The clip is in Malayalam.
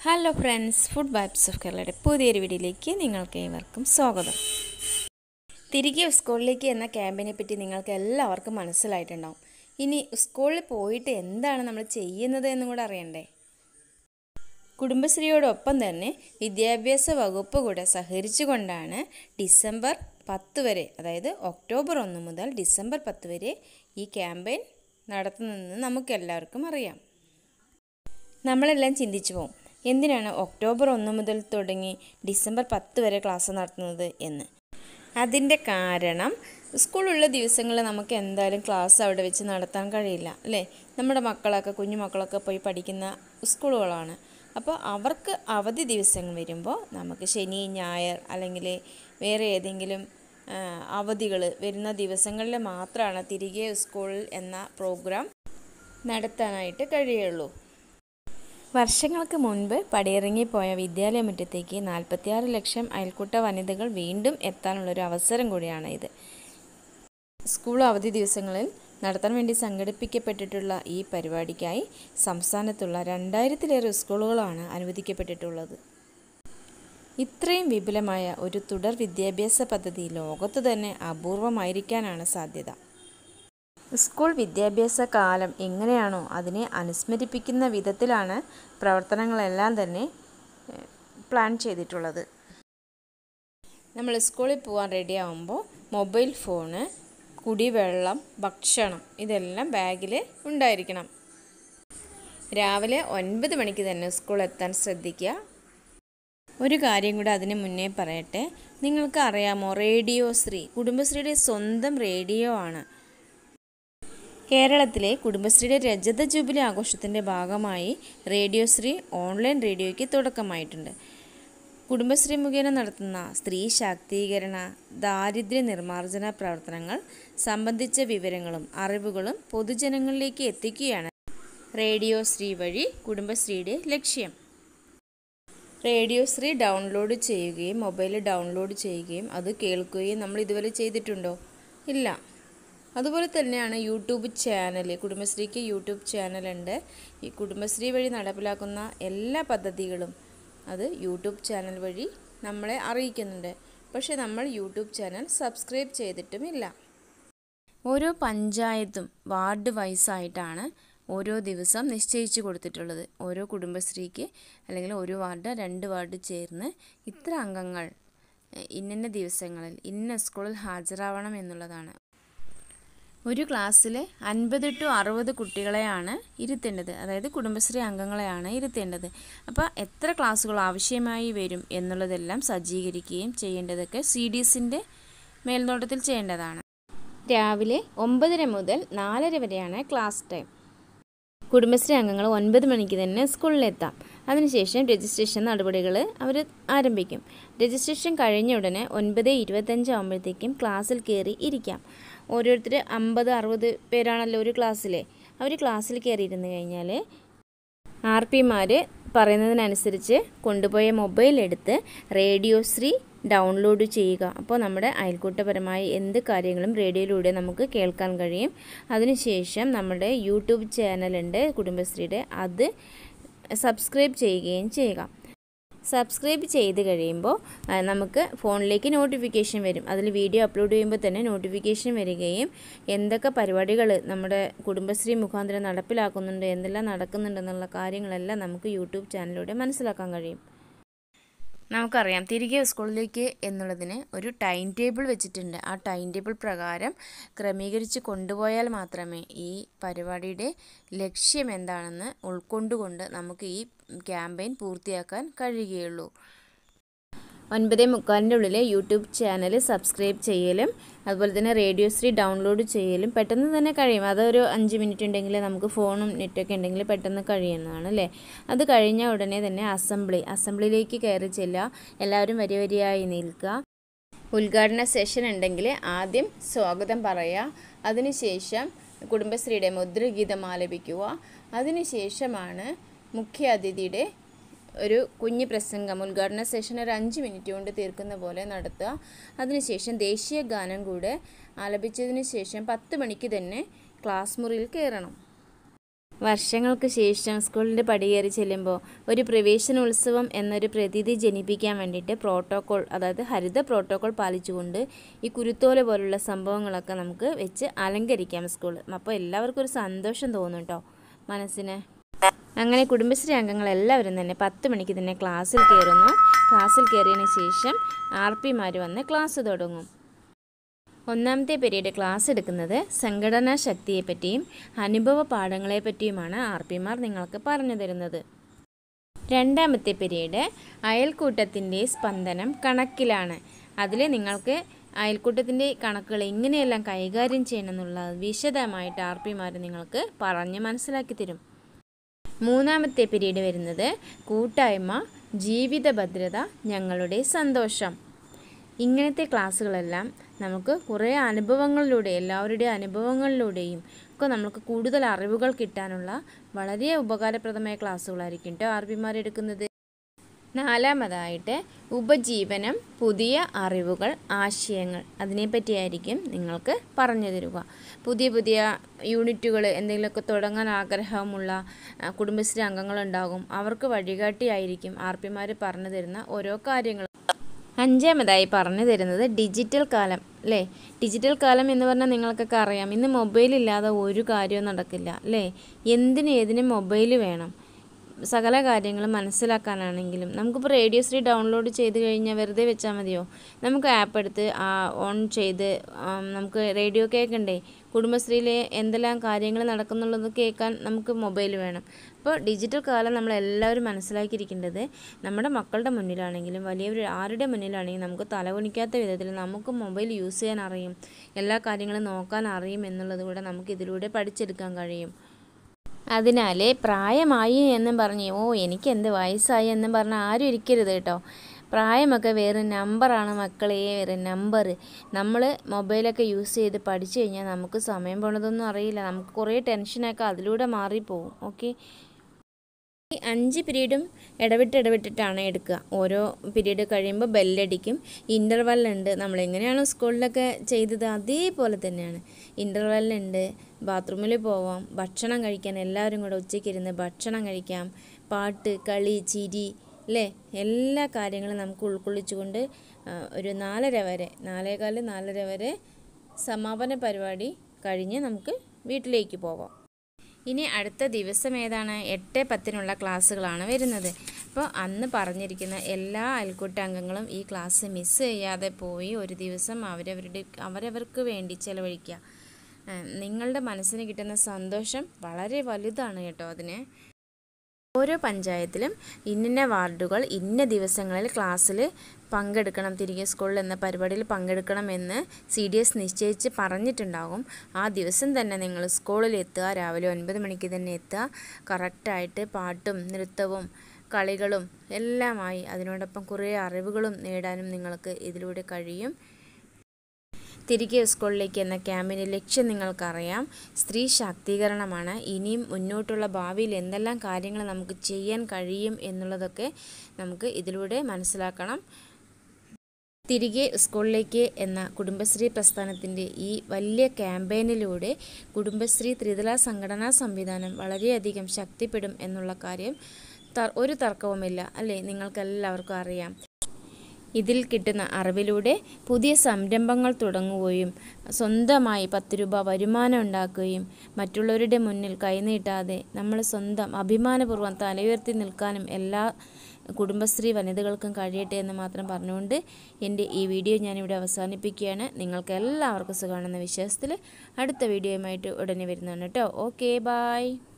hello friends food vibes of കേരളയുടെ പുതിയൊരു വീഡിയോയിലേക്ക് നിങ്ങൾക്ക് ഏവർക്കും സ്വാഗതം തിരികെ സ്കൂളിലേക്ക് എന്ന ക്യാമ്പിനെ പറ്റി നിങ്ങൾക്ക് എല്ലാവർക്കും മനസ്സിലായിട്ടുണ്ടാവും ഇനി സ്കൂളിൽ പോയിട്ട് എന്താണ് നമ്മൾ ചെയ്യുന്നത് എന്നും കൂടെ അറിയണ്ടേ കുടുംബശ്രീയോടൊപ്പം തന്നെ വിദ്യാഭ്യാസ വകുപ്പ് കൂടെ സഹകരിച്ചുകൊണ്ടാണ് ഡിസംബർ പത്ത് വരെ അതായത് ഒക്ടോബർ ഒന്ന് മുതൽ ഡിസംബർ പത്ത് വരെ ഈ ക്യാമ്പയിൻ നടത്തുന്നതെന്ന് നമുക്കെല്ലാവർക്കും അറിയാം നമ്മളെല്ലാം ചിന്തിച്ചു പോകും എന്തിനാണ് ഒക്ടോബർ ഒന്ന് മുതൽ തുടങ്ങി ഡിസംബർ പത്ത് വരെ ക്ലാസ് നടത്തുന്നത് എന്ന് അതിൻ്റെ കാരണം സ്കൂളുള്ള ദിവസങ്ങളിൽ നമുക്ക് എന്തായാലും ക്ലാസ് അവിടെ വെച്ച് നടത്താൻ കഴിയില്ല അല്ലേ നമ്മുടെ മക്കളൊക്കെ കുഞ്ഞു മക്കളൊക്കെ പോയി പഠിക്കുന്ന സ്കൂളുകളാണ് അപ്പോൾ അവർക്ക് അവധി ദിവസങ്ങൾ വരുമ്പോൾ നമുക്ക് ശനി ഞായർ അല്ലെങ്കിൽ വേറെ ഏതെങ്കിലും അവധികൾ വരുന്ന ദിവസങ്ങളിൽ മാത്രമാണ് തിരികെ സ്കൂളിൽ എന്ന പ്രോഗ്രാം നടത്താനായിട്ട് കഴിയുള്ളൂ വർഷങ്ങൾക്ക് മുൻപ് പടിയിറങ്ങിപ്പോയ വിദ്യാലയമുറ്റത്തേക്ക് നാൽപ്പത്തിയാറ് ലക്ഷം അയൽക്കൂട്ട വനിതകൾ വീണ്ടും എത്താനുള്ളൊരു അവസരം കൂടിയാണ് ഇത് സ്കൂൾ അവധി ദിവസങ്ങളിൽ നടത്താൻ വേണ്ടി സംഘടിപ്പിക്കപ്പെട്ടിട്ടുള്ള ഈ പരിപാടിക്കായി സംസ്ഥാനത്തുള്ള രണ്ടായിരത്തിലേറെ സ്കൂളുകളാണ് അനുവദിക്കപ്പെട്ടിട്ടുള്ളത് ഇത്രയും വിപുലമായ ഒരു തുടർ വിദ്യാഭ്യാസ പദ്ധതി ലോകത്ത് തന്നെ അപൂർവമായിരിക്കാനാണ് സാധ്യത സ്കൂൾ വിദ്യാഭ്യാസ കാലം എങ്ങനെയാണോ അതിനെ അനുസ്മരിപ്പിക്കുന്ന വിധത്തിലാണ് പ്രവർത്തനങ്ങളെല്ലാം തന്നെ പ്ലാൻ ചെയ്തിട്ടുള്ളത് നമ്മൾ സ്കൂളിൽ പോകാൻ റെഡി ആകുമ്പോൾ മൊബൈൽ ഫോണ് കുടിവെള്ളം ഭക്ഷണം ഇതെല്ലാം ബാഗിൽ ഉണ്ടായിരിക്കണം രാവിലെ ഒൻപത് മണിക്ക് തന്നെ സ്കൂൾ എത്താൻ ശ്രദ്ധിക്കുക ഒരു കാര്യം കൂടെ അതിന് മുന്നേ പറയട്ടെ നിങ്ങൾക്ക് അറിയാമോ റേഡിയോ ശ്രീ കുടുംബശ്രീയുടെ സ്വന്തം റേഡിയോ ആണ് കേരളത്തിലെ കുടുംബശ്രീയുടെ രജത ജൂബിലി ആഘോഷത്തിൻ്റെ ഭാഗമായി റേഡിയോ ശ്രീ ഓൺലൈൻ റേഡിയോയ്ക്ക് തുടക്കമായിട്ടുണ്ട് കുടുംബശ്രീ മുഖേന നടത്തുന്ന സ്ത്രീ ശാക്തീകരണ ദാരിദ്ര്യ നിർമ്മാർജ്ജന പ്രവർത്തനങ്ങൾ സംബന്ധിച്ച വിവരങ്ങളും അറിവുകളും പൊതുജനങ്ങളിലേക്ക് എത്തിക്കുകയാണ് റേഡിയോ ശ്രീ വഴി കുടുംബശ്രീയുടെ ലക്ഷ്യം റേഡിയോ ശ്രീ ഡൗൺലോഡ് ചെയ്യുകയും മൊബൈലിൽ ഡൗൺലോഡ് ചെയ്യുകയും അത് കേൾക്കുകയും നമ്മൾ ഇതുവരെ ചെയ്തിട്ടുണ്ടോ ഇല്ല അതുപോലെ തന്നെയാണ് യൂട്യൂബ് ചാനൽ കുടുംബശ്രീക്ക് യൂട്യൂബ് ചാനലുണ്ട് ഈ കുടുംബശ്രീ വഴി നടപ്പിലാക്കുന്ന എല്ലാ പദ്ധതികളും അത് യൂട്യൂബ് ചാനൽ വഴി നമ്മളെ അറിയിക്കുന്നുണ്ട് പക്ഷേ നമ്മൾ യൂട്യൂബ് ചാനൽ സബ്സ്ക്രൈബ് ചെയ്തിട്ടുമില്ല ഓരോ പഞ്ചായത്തും വാർഡ് വൈസായിട്ടാണ് ഓരോ ദിവസം നിശ്ചയിച്ചു കൊടുത്തിട്ടുള്ളത് ഓരോ കുടുംബശ്രീക്ക് അല്ലെങ്കിൽ ഒരു വാർഡ് രണ്ട് വാർഡ് ചേർന്ന് ഇത്ര അംഗങ്ങൾ ഇന്ന ദിവസങ്ങളിൽ ഇന്ന സ്കൂളിൽ ഹാജരാവണം എന്നുള്ളതാണ് ഒരു ക്ലാസ്സിൽ അൻപത് ടു അറുപത് കുട്ടികളെയാണ് ഇരുത്തേണ്ടത് അതായത് കുടുംബശ്രീ അംഗങ്ങളെയാണ് ഇരുത്തേണ്ടത് അപ്പോൾ എത്ര ക്ലാസ്സുകൾ ആവശ്യമായി വരും എന്നുള്ളതെല്ലാം സജ്ജീകരിക്കുകയും ചെയ്യേണ്ടതൊക്കെ സി ഡി എസിൻ്റെ മേൽനോട്ടത്തിൽ ചെയ്യേണ്ടതാണ് രാവിലെ ഒമ്പതര മുതൽ നാലര വരെയാണ് ക്ലാസ് ടൈം കുടുംബശ്രീ അംഗങ്ങൾ ഒൻപത് മണിക്ക് തന്നെ സ്കൂളിലെത്താം അതിനുശേഷം രജിസ്ട്രേഷൻ നടപടികൾ അവർ ആരംഭിക്കും രജിസ്ട്രേഷൻ കഴിഞ്ഞ ഉടനെ ഒൻപത് ഇരുപത്തഞ്ച് ആകുമ്പോഴത്തേക്കും ക്ലാസ്സിൽ കയറി ഇരിക്കാം ഓരോരുത്തർ അമ്പത് അറുപത് പേരാണല്ലോ ഒരു ക്ലാസ്സിലെ അവർ ക്ലാസ്സിൽ കയറിയിരുന്ന് കഴിഞ്ഞാൽ ആർ പിമാർ പറയുന്നതിനനുസരിച്ച് കൊണ്ടുപോയ മൊബൈൽ എടുത്ത് റേഡിയോ ശ്രീ ഡൗൺലോഡ് ചെയ്യുക അപ്പോൾ നമ്മുടെ അയൽക്കൂട്ടപരമായ എന്ത് കാര്യങ്ങളും റേഡിയോയിലൂടെ നമുക്ക് കേൾക്കാൻ കഴിയും അതിനുശേഷം നമ്മുടെ യൂട്യൂബ് ചാനലുണ്ട് കുടുംബശ്രീയുടെ അത് സബ്സ്ക്രൈബ് ചെയ്യുകയും ചെയ്യുക സബ്സ്ക്രൈബ് ചെയ്ത് കഴിയുമ്പോൾ നമുക്ക് ഫോണിലേക്ക് നോട്ടിഫിക്കേഷൻ വരും അതിൽ വീഡിയോ അപ്ലോഡ് ചെയ്യുമ്പോൾ തന്നെ നോട്ടിഫിക്കേഷൻ വരികയും എന്തൊക്കെ പരിപാടികൾ നമ്മുടെ കുടുംബശ്രീ മുഖാന്തരം നടപ്പിലാക്കുന്നുണ്ട് എന്തെല്ലാം നടക്കുന്നുണ്ടെന്നുള്ള കാര്യങ്ങളെല്ലാം നമുക്ക് യൂട്യൂബ് ചാനലിലൂടെ മനസ്സിലാക്കാൻ കഴിയും നമുക്കറിയാം തിരികെ സ്കൂളിലേക്ക് എന്നുള്ളതിന് ഒരു ടൈം ടേബിൾ വെച്ചിട്ടുണ്ട് ആ ടൈം ടേബിൾ പ്രകാരം ക്രമീകരിച്ച് കൊണ്ടുപോയാൽ മാത്രമേ ഈ പരിപാടിയുടെ ലക്ഷ്യം എന്താണെന്ന് ഉൾക്കൊണ്ടുകൊണ്ട് നമുക്ക് ഈ ക്യാമ്പയിൻ പൂർത്തിയാക്കാൻ കഴിയുകയുള്ളൂ ഒൻപതേ മുക്കാലിൻ്റെ ഉള്ളിൽ യൂട്യൂബ് ചാനൽ സബ്സ്ക്രൈബ് ചെയ്യലും അതുപോലെ തന്നെ റേഡിയോ ശ്രീ ഡൗൺലോഡ് ചെയ്യലും പെട്ടെന്ന് തന്നെ കഴിയും അതൊരു അഞ്ച് മിനിറ്റ് ഉണ്ടെങ്കിൽ നമുക്ക് ഫോണും നെറ്റൊക്കെ ഉണ്ടെങ്കിൽ പെട്ടെന്ന് കഴിയുന്നതാണ് അല്ലേ അത് കഴിഞ്ഞ ഉടനെ തന്നെ അസംബ്ലി അസംബ്ലിയിലേക്ക് കയറി ചെല്ലുക എല്ലാവരും വരി വരിയായി നിൽക്കുക ഉദ്ഘാടന സെഷൻ ഉണ്ടെങ്കിൽ ആദ്യം സ്വാഗതം പറയുക അതിനുശേഷം കുടുംബശ്രീയുടെ മുദ്രഗീതം ആലപിക്കുക അതിനുശേഷമാണ് മുഖ്യ അതിഥിയുടെ ഒരു കുഞ്ഞ് പ്രസംഗം ഉദ്ഘാടന സെഷൻ ഒരു അഞ്ച് മിനിറ്റ് കൊണ്ട് തീർക്കുന്ന പോലെ നടത്തുക അതിനുശേഷം ദേശീയ ഗാനം കൂടെ ആലപിച്ചതിന് ശേഷം പത്ത് മണിക്ക് തന്നെ ക്ലാസ് മുറിയിൽ കയറണം വർഷങ്ങൾക്ക് ശേഷം സ്കൂളിൻ്റെ പടിയേറി ചെല്ലുമ്പോൾ ഒരു പ്രവേശനോത്സവം എന്നൊരു പ്രതീതി ജനിപ്പിക്കാൻ വേണ്ടിയിട്ട് പ്രോട്ടോകോൾ അതായത് ഹരിത പ്രോട്ടോകോൾ പാലിച്ചുകൊണ്ട് ഈ കുരുത്തോല പോലുള്ള സംഭവങ്ങളൊക്കെ നമുക്ക് വെച്ച് അലങ്കരിക്കാം സ്കൂൾ അപ്പോൾ എല്ലാവർക്കും ഒരു സന്തോഷം തോന്നും കേട്ടോ മനസ്സിന് അങ്ങനെ കുടുംബശ്രീ അംഗങ്ങൾ എല്ലാവരും തന്നെ പത്ത് മണിക്ക് തന്നെ ക്ലാസ്സിൽ കയറുന്നു ക്ലാസ്സിൽ കയറിയതിന് ശേഷം ആർ പിമാർ വന്ന് ക്ലാസ് തുടങ്ങും ഒന്നാമത്തെ പീരീഡ് ക്ലാസ് എടുക്കുന്നത് സംഘടനാ ശക്തിയെപ്പറ്റിയും അനുഭവ പാഠങ്ങളെപ്പറ്റിയുമാണ് ആർ പിമാർ നിങ്ങൾക്ക് പറഞ്ഞു തരുന്നത് രണ്ടാമത്തെ പീരീഡ് അയൽക്കൂട്ടത്തിൻ്റെ സ്പന്ദനം കണക്കിലാണ് അതിൽ നിങ്ങൾക്ക് അയൽക്കൂട്ടത്തിൻ്റെ കണക്കുകൾ എങ്ങനെയെല്ലാം കൈകാര്യം ചെയ്യണമെന്നുള്ള വിശദമായിട്ട് ആർ പിമാർ നിങ്ങൾക്ക് പറഞ്ഞ് മനസ്സിലാക്കി തരും മൂന്നാമത്തെ പീരീഡ് വരുന്നത് കൂട്ടായ്മ ജീവിത ഭദ്രത ഞങ്ങളുടെ സന്തോഷം ഇങ്ങനത്തെ ക്ലാസ്സുകളെല്ലാം നമുക്ക് കുറേ അനുഭവങ്ങളിലൂടെ എല്ലാവരുടെയും അനുഭവങ്ങളിലൂടെയും ഒക്കെ നമുക്ക് കൂടുതൽ അറിവുകൾ കിട്ടാനുള്ള വളരെ ഉപകാരപ്രദമായ ക്ലാസ്സുകളായിരിക്കും കേട്ടോ ആർ പിമാർ എടുക്കുന്നത് നാലാമതായിട്ട് ഉപജീവനം പുതിയ അറിവുകൾ ആശയങ്ങൾ അതിനെപ്പറ്റിയായിരിക്കും നിങ്ങൾക്ക് പറഞ്ഞു തരിക പുതിയ പുതിയ യൂണിറ്റുകൾ എന്തെങ്കിലുമൊക്കെ തുടങ്ങാൻ ആഗ്രഹമുള്ള ആ, കുടുംബശ്രീ അംഗങ്ങളുണ്ടാകും അവർക്ക് വഴികാട്ടിയായിരിക്കും ആർ പിമാർ പറഞ്ഞു തരുന്ന ഓരോ കാര്യങ്ങൾ അഞ്ചാമതായി പറഞ്ഞു തരുന്നത് ഡിജിറ്റൽ കാലം അല്ലേ ഡിജിറ്റൽ കാലം എന്ന് പറഞ്ഞാൽ നിങ്ങൾക്കൊക്കെ അറിയാം ഇന്ന് മൊബൈൽ ഇല്ലാതെ ഒരു കാര്യവും നടക്കില്ല അല്ലേ എന്തിനും ഏതിനും മൊബൈൽ വേണം സകല കാര്യങ്ങളും മനസ്സിലാക്കാനാണെങ്കിലും നമുക്കിപ്പോൾ റേഡിയോ ശ്രീ ഡൗൺലോഡ് ചെയ്ത് കഴിഞ്ഞാൽ വെറുതെ വെച്ചാൽ മതിയോ നമുക്ക് ആപ്പ് എടുത്ത് ആ ഓൺ ചെയ്ത് ആം, നമുക്ക് റേഡിയോ കേൾക്കണ്ടേ കുടുംബശ്രീയിലെ എന്തെല്ലാം കാര്യങ്ങൾ നടക്കുന്നുള്ളത് കേൾക്കാൻ നമുക്ക് മൊബൈൽ വേണം അപ്പോൾ ഡിജിറ്റൽ കാലം നമ്മളെല്ലാവരും മനസ്സിലാക്കിയിരിക്കേണ്ടത് നമ്മുടെ മക്കളുടെ മുന്നിലാണെങ്കിലും വലിയവർ ആരുടെ മുന്നിലാണെങ്കിലും നമുക്ക് തലകുനിക്കാത്ത വിധത്തിൽ നമുക്ക് മൊബൈൽ യൂസ് ചെയ്യാൻ അറിയും എല്ലാ കാര്യങ്ങളും നോക്കാൻ അറിയും എന്നുള്ളത് കൂടെ നമുക്ക് ഇതിലൂടെ പഠിച്ചെടുക്കാൻ കഴിയും അതിനാൽ പ്രായമായി എന്നും പറഞ്ഞ് ഓ എനിക്ക് എന്ത് വയസ്സായി എന്നും പറഞ്ഞ് ആരും ഇരിക്കരുത് കേട്ടോ പ്രായമൊക്കെ വേറെ നമ്പറാണ് മക്കളെ വേറെ നമ്പർ നമ്മൾ മൊബൈലൊക്കെ യൂസ് ചെയ്ത് പഠിച്ചു കഴിഞ്ഞാൽ നമുക്ക് സമയം പോണതൊന്നും അറിയില്ല നമുക്ക് കുറേ ടെൻഷനൊക്കെ അതിലൂടെ മാറിപ്പോവും ഓക്കെ ഈ അഞ്ച് പീരീഡും ഇടവിട്ട് ഇടവിട്ടിട്ടാണ് എടുക്കുക ഓരോ പീരീഡ് കഴിയുമ്പോൾ ബെല്ലടിക്കും ഇൻ്റർവെല്ലുണ്ട് നമ്മൾ എങ്ങനെയാണോ സ്കൂളിലൊക്കെ ചെയ്തത് അതേപോലെ തന്നെയാണ് ഇൻ്റർവെല്ലുണ്ട് ബാത്റൂമിൽ പോവാം ഭക്ഷണം കഴിക്കാൻ എല്ലാവരും കൂടെ ഉച്ചയ്ക്ക് ഇരുന്ന് ഭക്ഷണം കഴിക്കാം പാട്ട് കളി ചിരി അല്ലേ എല്ലാ കാര്യങ്ങളും നമുക്ക് ഉൾക്കൊള്ളിച്ചുകൊണ്ട് ആ, ഒരു നാലര വരെ നാലേകാല് നാലര വരെ സമാപന പരിപാടി കഴിഞ്ഞ് നമുക്ക് വീട്ടിലേക്ക് പോവാം ഇനി അടുത്ത ദിവസം ഏതാണ് എട്ട് പത്തിനുള്ള ക്ലാസ്സുകളാണ് വരുന്നത് അപ്പോൾ അന്ന് പറഞ്ഞിരിക്കുന്ന എല്ലാ അയൽക്കൂട്ട അംഗങ്ങളും ഈ ക്ലാസ് മിസ് ചെയ്യാതെ പോയി ഒരു ദിവസം അവരവരുടെ അവരവർക്ക് വേണ്ടി ചിലവഴിക്കുക ഏഹ് നിങ്ങളുടെ മനസ്സിന് കിട്ടുന്ന സന്തോഷം വളരെ വലുതാണ് കേട്ടോ അതിന് ഓരോ പഞ്ചായത്തിലും ഇന്ന വാർഡുകൾ ഇന്ന ദിവസങ്ങളിൽ ക്ലാസ്സിൽ പങ്കെടുക്കണം തിരികെ സ്കൂളിൽ എന്ന പരിപാടിയിൽ പങ്കെടുക്കണമെന്ന് സി ഡി എസ് നിശ്ചയിച്ച് പറഞ്ഞിട്ടുണ്ടാകും ആ ദിവസം തന്നെ നിങ്ങൾ സ്കൂളിൽ എത്തുക രാവിലെ ഒൻപത് മണിക്ക് തന്നെ എത്തുക കറക്റ്റായിട്ട് പാട്ടും നൃത്തവും കളികളും എല്ലാമായി അതിനോടൊപ്പം കുറേ അറിവുകളും നേടാനും നിങ്ങൾക്ക് ഇതിലൂടെ കഴിയും തിരികെ സ്കൂളിലേക്ക് എന്ന ക്യാമ്പിൻ്റെ ലക്ഷ്യം നിങ്ങൾക്കറിയാം സ്ത്രീ ശാക്തീകരണമാണ് ഇനിയും മുന്നോട്ടുള്ള ഭാവിയിൽ എന്തെല്ലാം കാര്യങ്ങൾ നമുക്ക് ചെയ്യാൻ കഴിയും എന്നുള്ളതൊക്കെ നമുക്ക് ഇതിലൂടെ മനസ്സിലാക്കണം തിരികെ സ്കൂളിലേക്ക് എന്ന കുടുംബശ്രീ പ്രസ്ഥാനത്തിൻ്റെ ഈ വലിയ ക്യാമ്പയിനിലൂടെ കുടുംബശ്രീ ത്രിതല സംഘടനാ സംവിധാനം വളരെയധികം ശക്തിപ്പെടും എന്നുള്ള കാര്യം ത- ഒരു തർക്കവുമില്ല അല്ലേ നിങ്ങൾക്കെല്ലാവർക്കും അറിയാം ഇതിൽ കിട്ടുന്ന അറിവിലൂടെ പുതിയ സംരംഭങ്ങൾ തുടങ്ങുകയും സ്വന്തമായി പത്ത് രൂപ വരുമാനം ഉണ്ടാക്കുകയും മറ്റുള്ളവരുടെ മുന്നിൽ കൈനീട്ടാതെ നമ്മൾ സ്വന്തം അഭിമാനപൂർവ്വം തലയുയർത്തി നിൽക്കാനും എല്ലാ കുടുംബശ്രീ വനിതകൾക്കും കഴിയട്ടെ എന്ന് മാത്രം പറഞ്ഞുകൊണ്ട് എൻ്റെ ഈ വീഡിയോ ഞാനിവിടെ അവസാനിപ്പിക്കുകയാണ് നിങ്ങൾക്ക് എല്ലാവർക്കും സുഖമാണെന്ന വിശ്വാസത്തിൽ അടുത്ത വീഡിയോയുമായിട്ട് ഉടനെ വരുന്നതാണ് കേട്ടോ ഓക്കെ ബായ്